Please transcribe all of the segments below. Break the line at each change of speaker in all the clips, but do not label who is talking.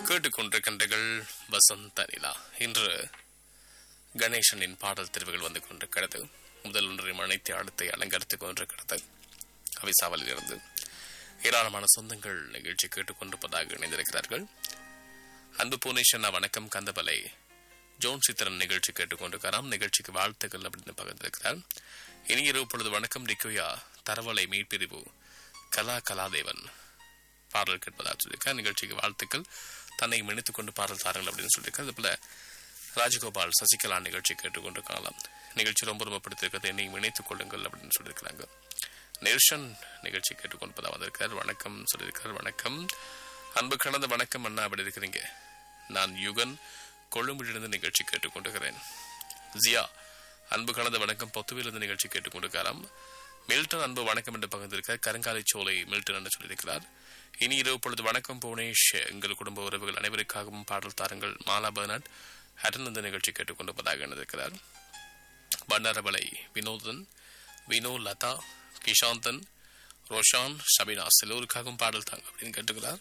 கேட்டுக்கொண்டிருக்கின்றீர்கள் வசந்த நிலா இன்று கணேசனின் பாடல் தெரிவுகள் வந்து கொண்டிருக்கிறது முதல் ஒன்றின் அனைத்து அடுத்தை அலங்கரித்துக் கொண்டிருக்கிறது கவிசாவலில் இருந்து ஏராளமான சொந்தங்கள் நிகழ்ச்சி கேட்டுக்கொண்டிருப்பதாக இணைந்திருக்கிறார்கள் அன்பு பூனேஷனா வணக்கம் கந்தபலை ஜோன் சித்திரன் நிகழ்ச்சி கேட்டுக்கொண்டிருக்கிறார் நிகழ்ச்சிக்கு வாழ்த்துக்கள் அப்படின்னு பகிர்ந்திருக்கிறார் இனி இரவு பொழுது வணக்கம் டிக்குயா தரவலை மீட்பிரிவு கலா கலாதேவன் பாடல் கேட்பதாக சொல்லியிருக்கார் நிகழ்ச்சிக்கு வாழ்த்துக்கள் தன்னை இணைத்துக் கொண்டு பாடல் தாருங்கள் அப்படின்னு சொல்லியிருக்கார் அதுபோல ராஜகோபால் சசிகலா நிகழ்ச்சி கேட்டுக்கொண்டிருக்கலாம் நிகழ்ச்சி ரொம்ப ரொம்ப பிடித்திருக்கிறது என்னையும் இணைத்துக் கொள்ளுங்கள் அப்படின்னு சொல்லியிருக்கிறாங்க நிர்ஷன் நிகழ்ச்சி கேட்டுக்கொண்டிருப்பதா வந்திருக்கார் வணக்கம் சொல்லியிருக்கார் வணக்கம் அன்பு கலந்த வணக்கம் அண்ணா அப்படி இருக்கிறீங்க நான் யுகன் கொழும்பிலிருந்து நிகழ்ச்சி கேட்டுக்கொண்டிருக்கிறேன் ஜியா அன்பு கலந்த வணக்கம் பொத்துவிலிருந்து நிகழ்ச்சி கேட்டுக்கொண்டிருக்காராம் மில்டன் அன்பு வணக்கம் என்று பகிர்ந்திருக்கார் கருங்காலை சோலை மில்டன் என்று சொல்லியிருக்கிறார் இனி இரவு பொழுது வணக்கம் புவனேஷ் எங்கள் குடும்ப உறவுகள் அனைவருக்காகவும் பாடல் தாருங்கள் மாலா பர்னாட் ஹட்டன் இந்த நிகழ்ச்சி கேட்டுக்கொண்டிருப்பதாக இணைந்திருக்கிறார் பண்டாரவளை வினோதன் வினோ லதா கிஷாந்தன் ரோஷான் ஷபினாஸ் எல்லோருக்காகவும் பாடல் தாங்க அப்படின்னு கேட்டுக்கிறார்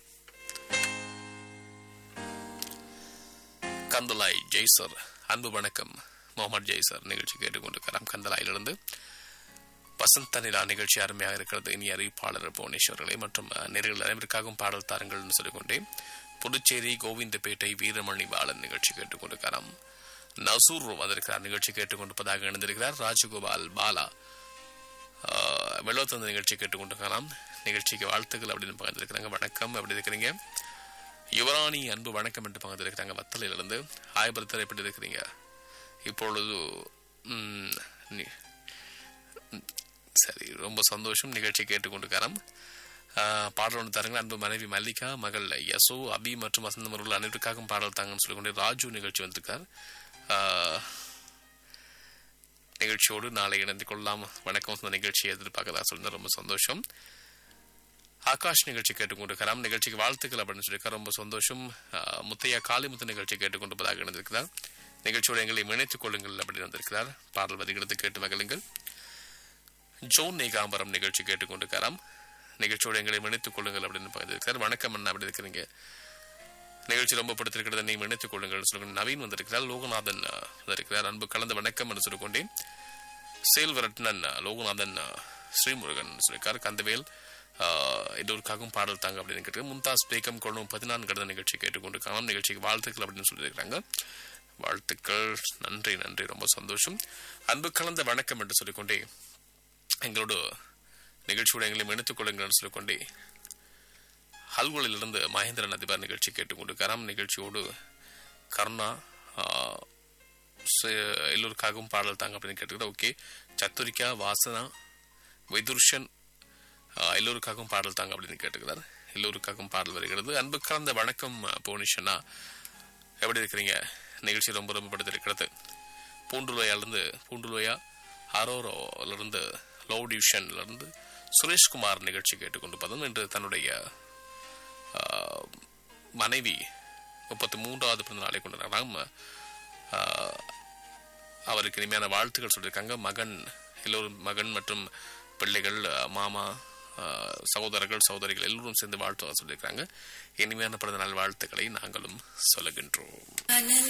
கந்தலாய் ஜெய்சர் அன்பு வணக்கம் முகமது ஜெய்சர் நிகழ்ச்சி கேட்டுக்கொண்டிருக்கிறார் கந்தலாயிலிருந்து வசந்த நிலா நிகழ்ச்சி அருமையாக இருக்கிறது இனி அறிவிப்பாளர் புவனேஸ்வரர்களை மற்றும் நேர்கள் அனைவருக்காகவும் பாடல் தாருங்கள் சொல்லிக்கொண்டே புதுச்சேரி கோவிந்தப்பேட்டை வீரமணி பாலன் நிகழ்ச்சி கேட்டுக்கொண்டிருக்கிறார் நசூர் வந்திருக்கிறார் நிகழ்ச்சி கேட்டுக்கொண்டிருப்பதாக இணைந்திருக்கிறார் ராஜகோபால் பாலா வெள்ளத்தந்த நிகழ்ச்சி கேட்டுக்கொண்டிருக்கலாம் நிகழ்ச்சிக்கு வாழ்த்துக்கள் அப்படின்னு பகிர்ந்திருக்கிறாங்க வணக்கம் எப்படி இருக்கிறீங்க யுவராணி அன்பு வணக்கம் என்று பகிர்ந்திருக்கிறாங்க வத்தலையிலிருந்து ஆயபுரத்தில் எப்படி இருக்கிறீங்க இப்பொழுது சரி ரொம்ப சந்தோஷம் நிகழ்ச்சி கேட்டுக்கொண்டிருக்காராம் பாடல் ஒன்று தருங்க அன்பு மனைவி மல்லிகா மகள் யசோ அபி மற்றும் வசந்த மருள் அனைவருக்காகவும் பாடல் தாங்கன்னு சொல்லிக்கொண்டே ராஜு நிகழ்ச்சி வந்திருக்கார் நிகழ்ச்சியோடு நாளை இணைந்து கொள்ளலாம் வணக்கம் இந்த நிகழ்ச்சியை எதிர்பார்க்கதா சொல்லியிருந்தா ரொம்ப சந்தோஷம் ஆகாஷ் நிகழ்ச்சி கேட்டுக்கொண்டிருக்கிறார் நிகழ்ச்சிக்கு வாழ்த்துக்கள் அப்படின்னு சொல்லியிருக்கார் ரொம்ப சந்தோஷம் முத்தையா காளிமுத்து நிகழ்ச்சி கேட்டுக்கொண்டிருப்பதாக இணைந்திருக்கிறார் நிகழ்ச்சியோடு எங்களை இணைத்துக் கொள்ளுங்கள் அப்படின்னு வந்திருக்கிறார் பாடல் வரிகளுக்கு கேட்டு மகிழுங்கள் ஜோன் நேகாம்பரம் நிகழ்ச்சி கேட்டுக்கொண்டிருக்காராம் நிகழ்ச்சியோடு எங்களை இணைத்துக் கொள்ளுங்கள் அப்படின்னு பகிர்ந்திருக்கிறார் வணக்கம் அண்ணா அப்படி இருக்கிறீங்க நிகழ்ச்சி ரொம்ப படுத்திருக்கிறது நீ இணைத்துக் கொள்ளுங்கள் சொல்லுங்க நவீன் வந்திருக்கிறார் லோகநாதன் வந்திருக்கிறார் அன்பு கலந்த வணக்கம் என்று சொல்லிக்கொண்டேன் சேல்வரட்னன் லோகநாதன் ஸ்ரீமுருகன் சொல்லியிருக்கார் கந்தவேல் எல்லோருக்காகவும் பாடல் தாங்க அப்படின்னு கேட்டு மும்தாஸ் பேக்கம் கொள்ளும் பதினான்கு கடந்த நிகழ்ச்சி கேட்டுக்கொண்டிருக்காங்க நிகழ்ச்சிக்கு வாழ்த்துக்கள் அப்படின்னு சொல்லியிருக்காங்க வாழ்த்துக்கள் நன்றி நன்றி ரொம்ப சந்தோஷம் அன்பு கலந்த வணக்கம் என்று சொல்லிக்கொண்டே எங்களோட நிகழ்ச்சியோட எங்களை இணைத்துக் கொள்ளுங்கள் சொல்லிக்கொண்டே ஹல்கோலிலிருந்து மகேந்திரன் அதிபர் நிகழ்ச்சி கேட்டுக்கொண்டிருக்காராம் நிகழ்ச்சியோடு கருணா எல்லோருக்காகவும் பாடல் தாங்க அப்படின்னு கேட்டுக்கிட்ட ஓகே சத்துரிக்கா வாசனா வைதுர்ஷன் எல்லோருக்காகவும் பாடல் தாங்க அப்படின்னு கேட்டுக்கிறார் எல்லோருக்காகவும் பாடல் வருகிறது அன்பு கலந்த வணக்கம் புவனேஷனா எப்படி இருக்கிறீங்க நிகழ்ச்சி ரொம்ப ரொம்ப படுத்திருக்கிறது பூண்டுலோயாலிருந்து பூண்டுலோயா ஹரோரோலிருந்து லோ டிவிஷன்லேருந்து சுரேஷ்குமார் நிகழ்ச்சி கேட்டுக்கொண்டு பார்த்தோம் இன்று தன்னுடைய மனைவி முப்பத்தி மூன்றாவது பிறந்த நாளை கொண்டாடுறாங்க அவருக்கு இனிமையான வாழ்த்துக்கள் சொல்லியிருக்காங்க மகன் எல்லோரும் மகன் மற்றும் பிள்ளைகள் மாமா சகோதரர்கள் சகோதரிகள் எல்லோரும் சேர்ந்து வாழ்த்து சொல்லியிருக்காங்க இனிமையான பிறந்த நாள் வாழ்த்துக்களை நாங்களும் சொல்லுகின்றோம்